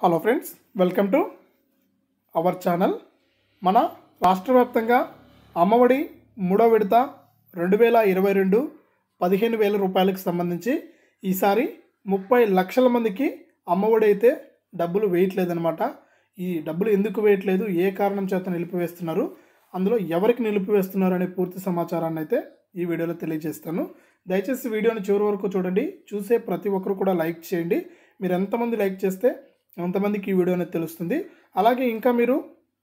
hello friends welcome to our channel మన రాష్ట్ర వ్యాప్తంగా అమ్మఒడి మూడో విడత రెండు వేల ఇరవై రెండు పదిహేను వేల రూపాయలకు సంబంధించి ఈసారి ముప్పై లక్షల మందికి అమ్మఒడి అయితే డబ్బులు వేయట్లేదన్నమాట ఈ డబ్బులు ఎందుకు వేయట్లేదు ఏ కారణం చేత నిలిపివేస్తున్నారు అందులో ఎవరికి నిలిపివేస్తున్నారు అనే పూర్తి సమాచారాన్ని అయితే ఈ వీడియోలో తెలియజేస్తాను దయచేసి వీడియోని చివరి వరకు చూడండి చూసే ప్రతి ఒక్కరు కూడా లైక్ చేయండి మీరు ఎంతమంది లైక్ చేస్తే అంతమందికి ఈ వీడియో అనేది తెలుస్తుంది అలాగే ఇంకా మీరు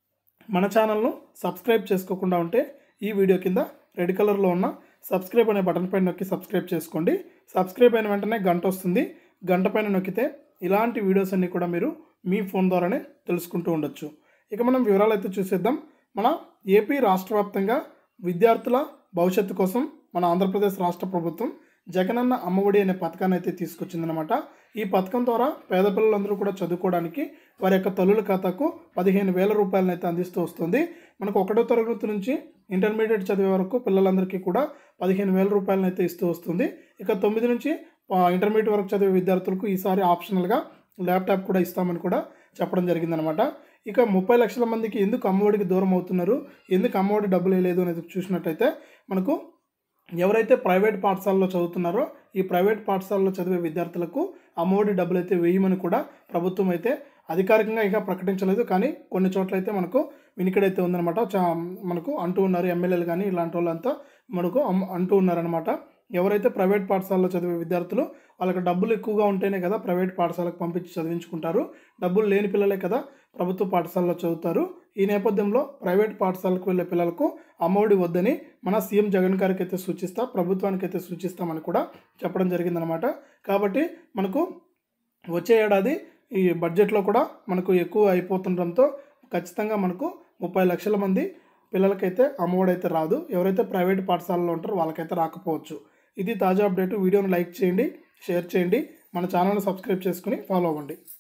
మన ఛానల్ను సబ్స్క్రైబ్ చేసుకోకుండా ఉంటే ఈ వీడియో కింద రెడ్ కలర్లో ఉన్న సబ్స్క్రైబ్ అనే బటన్ పైన నొక్కి సబ్స్క్రైబ్ చేసుకోండి సబ్స్క్రైబ్ అయిన వెంటనే గంట వస్తుంది గంట పైన నొక్కితే ఇలాంటి వీడియోస్ అన్నీ కూడా మీరు మీ ఫోన్ ద్వారానే తెలుసుకుంటూ ఉండొచ్చు ఇక మనం వివరాలు అయితే చూసేద్దాం మన ఏపీ రాష్ట్ర వ్యాప్తంగా విద్యార్థుల భవిష్యత్తు కోసం మన ఆంధ్రప్రదేశ్ రాష్ట్ర ప్రభుత్వం జగనన్న అమ్మఒడి అనే పథకాన్ని అయితే తీసుకొచ్చిందనమాట ఈ పథకం ద్వారా పేద పిల్లలందరూ కూడా చదువుకోవడానికి వారి యొక్క తల్లుల ఖాతాకు పదిహేను వేల రూపాయలను అయితే అందిస్తూ వస్తుంది మనకు ఒకటో తరగతి నుంచి ఇంటర్మీడియట్ చదివే వరకు పిల్లలందరికీ కూడా పదిహేను వేల రూపాయలను అయితే ఇస్తూ వస్తుంది ఇక తొమ్మిది నుంచి ఆ, ఇంటర్మీడియట్ వరకు చదివే విద్యార్థులకు ఈసారి ఆప్షనల్గా ల్యాప్టాప్ కూడా ఇస్తామని కూడా చెప్పడం జరిగిందనమాట ఇక ముప్పై లక్షల మందికి ఎందుకు అమ్మఒడికి దూరం అవుతున్నారు ఎందుకు అమ్మఒడి డబ్బులు వేయలేదు అనేది చూసినట్టయితే మనకు ఎవరైతే ప్రైవేట్ పాఠశాలలో చదువుతున్నారో ఈ ప్రైవేట్ పాఠశాలలో చదివే విద్యార్థులకు అమ్మఒడి డబ్బులు అయితే వేయమని కూడా ప్రభుత్వం అయితే అధికారికంగా ఇంకా ప్రకటించలేదు కానీ కొన్ని చోట్ల అయితే మనకు వినికిడైతే ఉందన్నమాట చా మనకు అంటూ ఉన్నారు ఎమ్మెల్యేలు కానీ ఇలాంటి వాళ్ళంతా మనకు అమ్- అంటూ ఉన్నారనమాట ఎవరైతే ప్రైవేట్ పాఠశాలలో చదివే విద్యార్థులు వాళ్ళకి డబ్బులు ఎక్కువగా ఉంటేనే కదా ప్రైవేట్ పాఠశాలకు పంపించి చదివించుకుంటారు డబ్బులు లేని పిల్లలే కదా ప్రభుత్వ పాఠశాలలో చదువుతారు ఈ నేపథ్యంలో ప్రైవేట్ పాఠశాలకు వెళ్ళే పిల్లలకు అమ్మఒడి వద్దని మన సీఎం జగన్ గారికి అయితే సూచిస్తా ప్రభుత్వానికి అయితే సూచిస్తామని కూడా చెప్పడం జరిగిందనమాట కాబట్టి మనకు వచ్చే ఏడాది ఈ బడ్జెట్లో కూడా మనకు ఎక్కువ అయిపోతుండడంతో ఖచ్చితంగా మనకు ముప్పై లక్షల మంది పిల్లలకైతే అమ్మఒడి అయితే రాదు ఎవరైతే ప్రైవేట్ పాఠశాలలో ఉంటారో వాళ్ళకైతే రాకపోవచ్చు ఇది తాజా అప్డేట్ వీడియోను లైక్ చేయండి షేర్ చేయండి మన ఛానల్ని సబ్స్క్రైబ్ చేసుకుని ఫాలో అవ్వండి